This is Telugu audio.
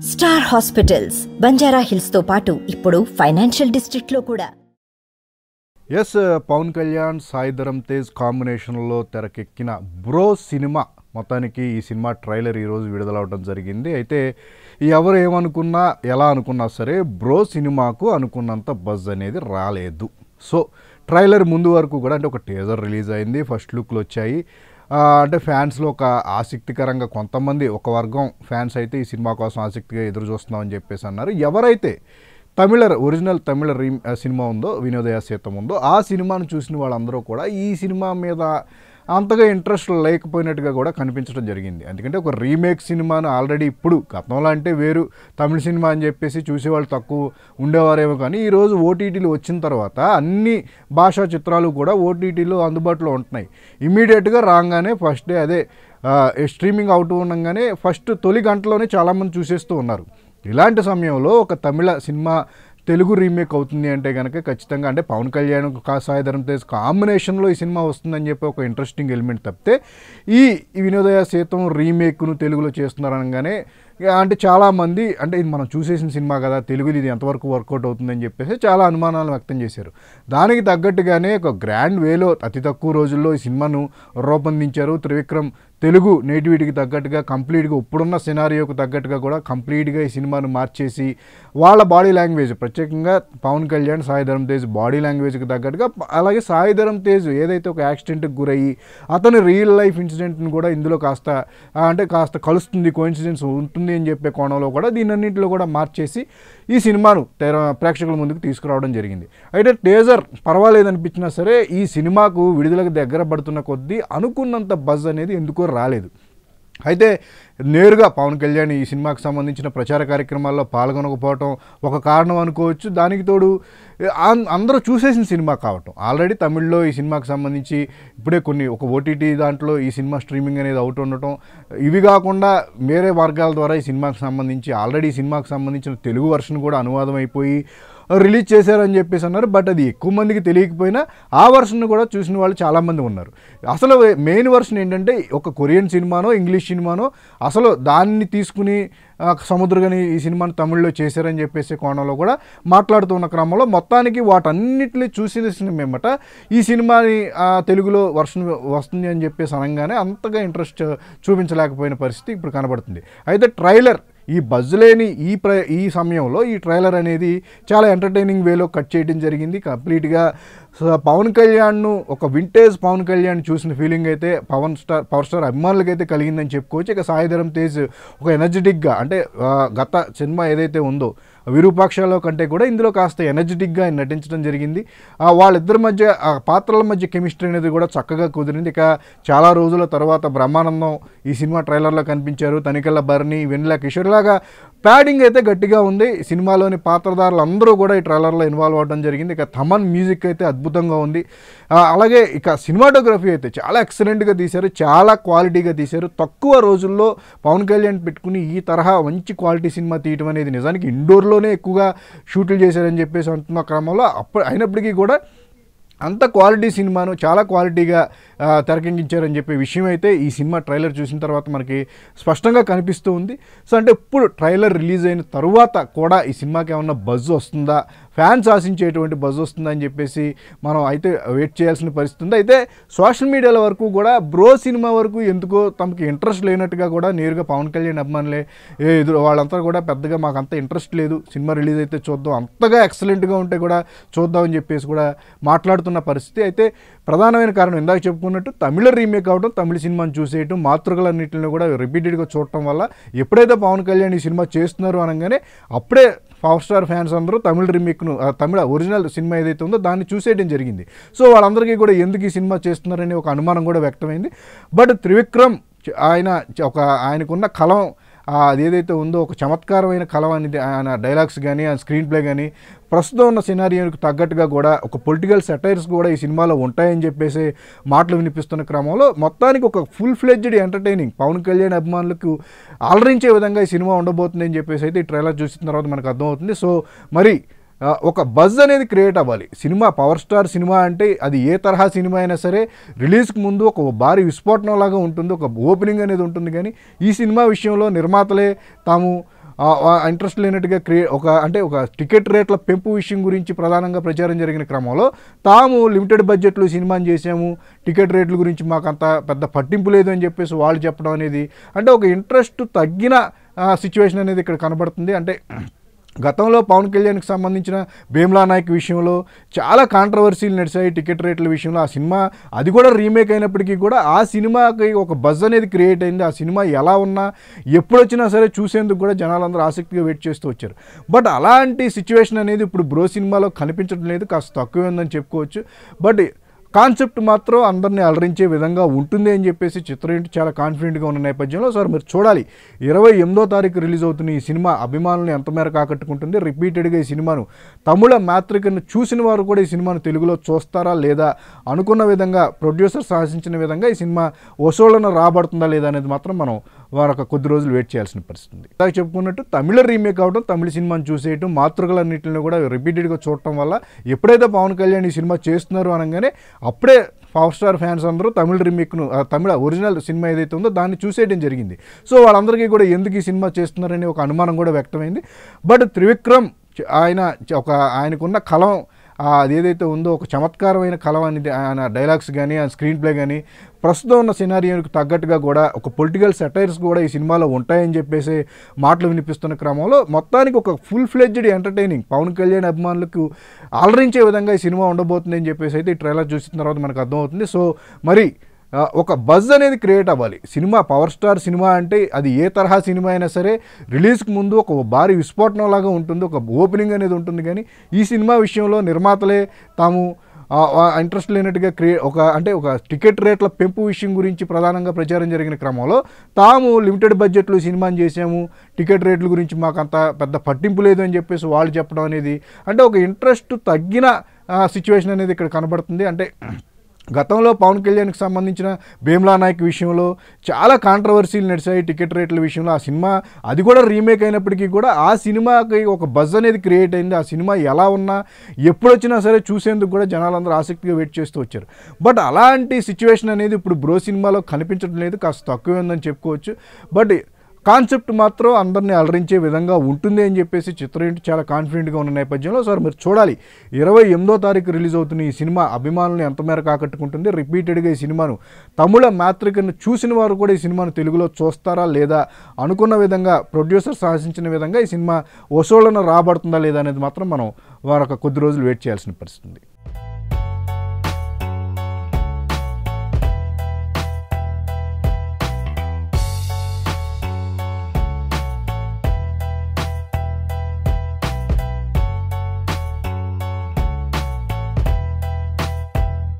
స్టార్ హాస్పిటల్స్ బంజారా హిల్స్ తో పాటు ఇప్పుడు ఫైనాన్షియల్ డిస్ట్రిక్ట్ లో కూడా ఎస్ పవన్ కళ్యాణ్ సాయిధరం తేజ్ కాంబినేషన్లో తెరకెక్కిన బ్రో సినిమా మొత్తానికి ఈ సినిమా ట్రైలర్ ఈరోజు విడుదలవడం జరిగింది అయితే ఎవరు ఏమనుకున్నా ఎలా అనుకున్నా సరే బ్రో సినిమాకు అనుకున్నంత బజ్ అనేది రాలేదు సో ట్రైలర్ ముందు వరకు కూడా అంటే ఒక టేజర్ రిలీజ్ అయింది ఫస్ట్ లుక్లు వచ్చాయి ఆ, అంటే ఫ్యాన్స్లో ఒక ఆసక్తికరంగా కొంతమంది ఒక వర్గం ఫ్యాన్స్ అయితే ఈ సినిమా కోసం ఆసక్తిగా ఎదురు చూస్తున్నామని చెప్పేసి అన్నారు ఎవరైతే తమిళ ఒరిజినల్ తమిళ రీ సినిమా ఉందో వినోదయ సీతం ఉందో ఆ సినిమాను చూసిన వాళ్ళందరూ కూడా ఈ సినిమా మీద అంతగా ఇంట్రెస్ట్ లేకపోయినట్టుగా కూడా కనిపించడం జరిగింది ఎందుకంటే ఒక రీమేక్ సినిమాను ఆల్రెడీ ఇప్పుడు గతంలో అంటే వేరు తమిళ సినిమా అని చెప్పేసి చూసేవాళ్ళు తక్కువ ఉండేవారేమో కానీ ఈరోజు ఓటీటీలు వచ్చిన తర్వాత అన్ని భాషా చిత్రాలు కూడా ఓటీటీలో అందుబాటులో ఉంటున్నాయి ఇమీడియట్గా రాగానే ఫస్ట్ డే అదే ఆ, స్ట్రీమింగ్ అవుతూ ఉండగానే ఫస్ట్ తొలి గంటలోనే చాలామంది చూసేస్తూ ఉన్నారు ఇలాంటి సమయంలో ఒక తమిళ సినిమా తెలుగు రీమేక్ అవుతుంది అంటే కనుక ఖచ్చితంగా అంటే పవన్ కళ్యాణ్ కా సాయిధరం తేజ్ కాంబినేషన్లో ఈ సినిమా వస్తుందని చెప్పి ఒక ఇంట్రెస్టింగ్ ఎలిమెంట్ తప్పితే ఈ ఈ వినోదయ సీతం రీమేక్ను తెలుగులో చేస్తున్నారు అనగానే ఇక అంటే చాలామంది అంటే ఇది మనం చూసేసిన సినిమా కదా తెలుగుది ఇది ఎంతవరకు వర్కౌట్ అవుతుందని చెప్పేసి చాలా అనుమానాలు వ్యక్తం చేశారు దానికి తగ్గట్టుగానే ఒక గ్రాండ్ వేలో అతి తక్కువ రోజుల్లో ఈ సినిమాను రూపొందించారు త్రివిక్రమ్ తెలుగు నేటివిటీకి తగ్గట్టుగా కంప్లీట్గా ఇప్పుడున్న సినారియోకి తగ్గట్టుగా కూడా కంప్లీట్గా ఈ సినిమాను మార్చేసి వాళ్ళ బాడీ లాంగ్వేజ్ ప్రత్యేకంగా పవన్ కళ్యాణ్ సాయిధరం తేజ్ బాడీ లాంగ్వేజ్కి తగ్గట్టుగా అలాగే సాయిధరం తేజ్ ఏదైతే ఒక యాక్సిడెంట్కి గురయ్యి అతని రియల్ లైఫ్ ఇన్సిడెంట్ని కూడా ఇందులో కాస్త ఆ, అంటే కాస్త కలుస్తుంది కోయిన్సిడెన్స్ ఉంటుంది అని చెప్పే కోణంలో కూడా దీనన్నింటిలో కూడా మార్చేసి ఈ సినిమాను తెర ప్రేక్షకుల ముందుకు తీసుకురావడం జరిగింది అయితే టేజర్ పర్వాలేదనిపించినా సరే ఈ సినిమాకు విడుదలకు దగ్గర పడుతున్న కొద్దీ అనుకున్నంత బజ్ అనేది ఎందుకో రాలేదు అయితే నేరుగా పవన్ కళ్యాణ్ ఈ సినిమాకి సంబంధించిన ప్రచార కార్యక్రమాల్లో పాల్గొనకపోవటం ఒక కారణం అనుకోవచ్చు దానికి తోడు అం- అందరూ చూసేసిన సినిమా కావటం ఆల్రెడీ తమిళ్లో ఈ సినిమాకి సంబంధించి ఇప్పుడే కొన్ని ఒక ఓటీటీ దాంట్లో ఈ సినిమా స్ట్రీమింగ్ అనేది అవుట్ ఉండటం ఇవి కాకుండా వేరే మార్గాల ద్వారా ఈ సినిమాకి సంబంధించి ఆల్రెడీ ఈ సినిమాకి సంబంధించిన తెలుగు వర్షన్ కూడా అనువాదం అయిపోయి రిలీజ్ చేశారని చెప్పేసి అన్నారు బట్ అది ఎక్కువ మందికి తెలియకపోయినా ఆ వర్షన్ కూడా చూసిన వాళ్ళు చాలామంది ఉన్నారు అసలు మెయిన్ వర్షన్ ఏంటంటే ఒక కొరియన్ సినిమానో ఇంగ్లీష్ సినిమానో అసలు దాన్ని తీసుకుని ఆ, సముద్రగని ఈ సినిమాను తమిళ్లో చేశారని చెప్పేసి కోణంలో కూడా మాట్లాడుతున్న క్రమంలో మొత్తానికి వాటన్నిటిని చూసిన సినిమేమట ఈ సినిమాని ఆ, తెలుగులో వర్షన్ వస్తుంది అని చెప్పేసి అనగానే అంతగా ఇంట్రెస్ట్ చూపించలేకపోయిన పరిస్థితి ఇప్పుడు కనబడుతుంది అయితే ట్రైలర్ ఈ బజ్ లేని ఈ ప్ర ఈ సమయంలో ఈ ట్రైలర్ అనేది చాలా ఎంటర్టైనింగ్ వేలో కట్ చేయడం జరిగింది కంప్లీట్గా స- పవన్ కళ్యాణ్ను ఒక వింటేజ్ పవన్ కళ్యాణ్ చూసిన ఫీలింగ్ అయితే పవన్ స్టార్ పవర్ స్టార్ అభిమానులకి అయితే కలిగిందని చెప్పుకోవచ్చు ఇక సాయిధరం తేజ్ ఒక ఎనర్జెటిక్గా అంటే ఆ, గత సినిమా ఏదైతే ఉందో విరూపాక్షలో కంటే కూడా ఇందులో కాస్త ఎనర్జెటిక్గా ఆయన నటించడం జరిగింది ఆ, వాళ్ళిద్దరి మధ్య ఆ పాత్రల మధ్య కెమిస్ట్రీ అనేది కూడా చక్కగా కుదిరింది ఇక చాలా రోజుల తర్వాత బ్రహ్మానందం ఈ సినిమా ట్రైలర్లో కనిపించారు తనికెళ్ళ భరణి వెన్నెల కిషోర్ లాగా ప్యాడింగ్ అయితే గట్టిగా ఉంది సినిమాలోని పాత్రధారులు అందరూ కూడా ఈ ట్రైలర్లో ఇన్వాల్వ్ అవ్వడం జరిగింది ఇక థమన్ మ్యూజిక్ అయితే అద్భుతంగా ఉంది ఆ, అలాగే ఇక సినిమాటోగ్రఫీ అయితే చాలా ఎక్సలెంట్గా తీశారు చాలా క్వాలిటీగా తీశారు తక్కువ రోజుల్లో పవన్ కళ్యాణ్ పెట్టుకుని ఈ తరహా మంచి క్వాలిటీ సినిమా తీయటం అనేది నిజానికి ఇండోర్లోనే ఎక్కువగా షూట్లు చేశారని చెప్పేసి అంటున్న క్రమంలో అప్పుడు అయినప్పటికీ కూడా అంత క్వాలిటీ సినిమాను చాలా క్వాలిటీగా ఆ, తెరకెక్కించారని చెప్పే విషయం అయితే ఈ సినిమా ట్రైలర్ చూసిన తర్వాత మనకి స్పష్టంగా కనిపిస్తూ ఉంది సో అంటే ఇప్పుడు ట్రైలర్ రిలీజ్ అయిన తరువాత కూడా ఈ సినిమాకి ఏమన్నా బజ్ వస్తుందా ఫ్యాన్స్ ఆశించేటువంటి బజ్ వస్తుందా అని చెప్పేసి మనం అయితే వెయిట్ చేయాల్సిన పరిస్థితి ఉంది అయితే సోషల్ మీడియాల వరకు కూడా బ్రో సినిమా వరకు ఎందుకో తమకి ఇంట్రెస్ట్ లేనట్టుగా కూడా నేరుగా పవన్ కళ్యాణ్ అభిమానులే ఏ ఎదురు వాళ్ళంతా కూడా పెద్దగా మాకు అంత ఇంట్రెస్ట్ లేదు సినిమా రిలీజ్ అయితే చూద్దాం అంతగా ఎక్సలెంట్గా ఉంటే కూడా చూద్దామని చెప్పేసి కూడా మాట్లాడుతున్న పరిస్థితి అయితే ప్రధానమైన కారణం ఇందాక చెప్పుకున్నట్టు తమిళ రీమేక్ అవడం తమిళ సినిమాని చూసేయటం మాతృకలన్నింటిని కూడా రిపీటెడ్గా చూడటం వల్ల ఎప్పుడైతే పవన్ కళ్యాణ్ ఈ సినిమా చేస్తున్నారు అనగానే అప్పుడే పవర్ స్టార్ ఫ్యాన్స్ అందరూ తమిళ రీమేక్ను ఆ, తమిళ ఒరిజినల్ సినిమా ఏదైతే ఉందో దాన్ని చూసేయడం జరిగింది సో వాళ్ళందరికీ కూడా ఎందుకు ఈ సినిమా చేస్తున్నారని ఒక అనుమానం కూడా వ్యక్తమైంది బట్ త్రివిక్రమ్ చ- ఆయన చ- ఒక ఆయనకున్న కలం ఆ, అదేదైతే ఉందో ఒక చమత్కారమైన కలం అనేది ఆయన డైలాగ్స్ కానీ ఆ స్క్రీన్ ప్లే కానీ ప్రస్తుతం ఉన్న సినారియోకి తగ్గట్టుగా కూడా ఒక పొలిటికల్ సెటైర్స్ కూడా ఈ సినిమాలో ఉంటాయని చెప్పేసి మాటలు వినిపిస్తున్న క్రమంలో మొత్తానికి ఒక full fledged entertaining Pawan Kalyan అభిమానులకు అలరించే విధంగా ఈ సినిమా ఉండబోతుంది అని చెప్పేసి అయితే ఈ ట్రైలర్ చూసిన తర్వాత మనకు అర్థమవుతుంది సో మరి ఆ, ఒక బజ్ అనేది క్రియేట్ అవ్వాలి సినిమా పవర్ స్టార్ సినిమా అంటే అది ఏ తరహా సినిమా అయినా సరే రిలీజ్కి ముందు ఒక భారీ విస్ఫోటనం లాగా ఉంటుంది ఒక ఓపెనింగ్ అనేది ఉంటుంది కానీ ఈ సినిమా విషయంలో నిర్మాతలే తాము ఇంట్రెస్ట్ లేనట్టుగా క్రియే ఒక అంటే ఒక టికెట్ రేట్ల పెంపు విషయం గురించి ప్రధానంగా ప్రచారం జరిగిన క్రమంలో తాము లిమిటెడ్ బడ్జెట్లో సినిమాని చేసాము టికెట్ రేట్ల గురించి మాకు అంత పెద్ద పట్టింపు లేదు అని చెప్పేసి వాళ్ళు చెప్పడం అనేది అంటే ఒక ఇంట్రెస్ట్ తగ్గిన సిచ్యువేషన్ అనేది ఇక్కడ కనబడుతుంది అంటే గతంలో పవన్ కళ్యాణ్కి సంబంధించిన భీమ్లా నాయక్ విషయంలో చాలా కాంట్రవర్సీలు నడిచాయి టికెట్ రేట్ల విషయంలో ఆ సినిమా అది కూడా రీమేక్ అయినప్పటికీ కూడా ఆ సినిమాకి ఒక బజ్ అనేది క్రియేట్ అయింది ఆ సినిమా ఎలా ఉన్నా ఎప్పుడు వచ్చినా సరే చూసేందుకు కూడా జనాలందరూ ఆసక్తిగా వెయిట్ చేస్తూ వచ్చారు బట్ అలాంటి సిచ్యువేషన్ అనేది ఇప్పుడు బ్రో సినిమాలో కనిపించడం లేదు కాస్త తక్కువ ఉందని చెప్పుకోవచ్చు బట్ కాన్సెప్ట్ మాత్రం అందరినీ అలరించే విధంగా ఉంటుంది అని చెప్పేసి చిత్రం ఏంటి చాలా కాన్ఫిడెంట్గా ఉన్న నేపథ్యంలో సార్ మీరు చూడాలి ఇరవై ఎనిమిదో తారీఖు రిలీజ్ అవుతున్న ఈ సినిమా అభిమానులను ఎంత మేరకు ఆకట్టుకుంటుంది రిపీటెడ్గా ఈ సినిమాను తమిళ మాతృకను చూసిన వారు కూడా ఈ సినిమాను తెలుగులో చూస్తారా లేదా అనుకున్న విధంగా ప్రొడ్యూసర్ సాహసించిన విధంగా ఈ సినిమా వసూళ్లను రాబడుతుందా లేదా అనేది మాత్రం మనం వారొక కొద్ది రోజులు వెయిట్ చేయాల్సిన పరిస్థితి ఉంది ఇందాక చెప్పుకున్నట్టు తమిళ రీమేక్ అవడం తమిళ సినిమాను చూసేయటం మాతృకలన్నింటిని కూడా రిపీటెడ్గా చూడటం వల్ల ఎప్పుడైతే పవన్ కళ్యాణ్ ఈ సినిమా చేస్తున్నారు అనగానే అప్పుడే పవర్ స్టార్ ఫ్యాన్స్ అందరూ తమిళ రీమేక్ను ఆ, తమిళ ఒరిజినల్ సినిమా ఏదైతే ఉందో దాన్ని చూసేయడం జరిగింది సో వాళ్ళందరికీ కూడా ఎందుకు ఈ సినిమా చేస్తున్నారని ఒక అనుమానం కూడా వ్యక్తమైంది బట్ త్రివిక్రమ్ చ- ఆయన చ- ఒక ఆయనకున్న కలం ఆ, అదేదైతే ఉందో ఒక చమత్కారమైన కలం అనేది ఆయన డైలాగ్స్ కానీ ఆ స్క్రీన్ ప్లే కానీ ప్రస్తుతం ఉన్న సినారియోకి తగ్గట్టుగా కూడా ఒక పొలిటికల్ సెటైర్స్ కూడా ఈ సినిమాలో ఉంటాయని చెప్పేసి మాటలు వినిపిస్తున్న క్రమంలో మొత్తానికి ఒక full fledged entertaining Pawan Kalyan అభిమానులకు అలరించే విధంగా ఈ సినిమా ఉండబోతుంది అని చెప్పేసి అయితే ఈ ట్రైలర్ చూసిన తర్వాత మనకు అర్థమవుతుంది సో మరి ఆ, ఒక బజ్ అనేది క్రియేట్ అవ్వాలి సినిమా పవర్ స్టార్ సినిమా అంటే అది ఏ తరహా సినిమా అయినా సరే రిలీజ్కి ముందు ఒక భారీ విస్ఫోటనం లాగా ఉంటుంది ఒక ఓపెనింగ్ అనేది ఉంటుంది కానీ ఈ సినిమా విషయంలో నిర్మాతలే తాము ఇంట్రెస్ట్ లేనట్టుగా క్రియే ఒక అంటే ఒక టికెట్ రేట్ల పెంపు విషయం గురించి ప్రధానంగా ప్రచారం జరిగిన క్రమంలో తాము లిమిటెడ్ బడ్జెట్లో సినిమాని చేసాము టికెట్ రేట్ల గురించి మాకు అంత పెద్ద పట్టింపు లేదు అని చెప్పేసి వాళ్ళు చెప్పడం అనేది అంటే ఒక ఇంట్రెస్ట్ తగ్గిన సిచ్యువేషన్ అనేది ఇక్కడ కనబడుతుంది అంటే గతంలో పవన్ కళ్యాణ్కి సంబంధించిన భీమ్లా నాయక్ విషయంలో చాలా కాంట్రవర్సీలు నడిచాయి టికెట్ రేట్ల విషయంలో ఆ సినిమా అది కూడా రీమేక్ అయినప్పటికీ కూడా ఆ సినిమాకి ఒక బజ్ అనేది క్రియేట్ అయింది ఆ సినిమా ఎలా ఉన్నా ఎప్పుడు వచ్చినా సరే చూసేందుకు కూడా జనాలందరూ ఆసక్తిగా వెయిట్ చేస్తూ వచ్చారు బట్ అలాంటి సిచ్యువేషన్ అనేది ఇప్పుడు బ్రో సినిమాలో కనిపించడం లేదు కాస్త తక్కువ ఉందని చెప్పుకోవచ్చు బట్ కాన్సెప్ట్ మాత్రం అందరినీ అలరించే విధంగా ఉంటుంది అని చెప్పేసి చిత్రం ఏంటి చాలా కాన్ఫిడెంట్గా ఉన్న నేపథ్యంలో సార్ మీరు చూడాలి ఇరవై ఎనిమిదో తారీఖు రిలీజ్ అవుతున్న ఈ సినిమా అభిమానులను ఎంత మేరకు ఆకట్టుకుంటుంది రిపీటెడ్గా ఈ సినిమాను తమిళ మాతృకను చూసిన వారు కూడా ఈ సినిమాను తెలుగులో చూస్తారా లేదా అనుకున్న విధంగా ప్రొడ్యూసర్ సాహసించిన విధంగా ఈ సినిమా వసూళ్లను రాబడుతుందా లేదా అనేది మాత్రం మనం వారొక కొద్ది రోజులు వెయిట్ చేయాల్సిన పరిస్థితి ఉంది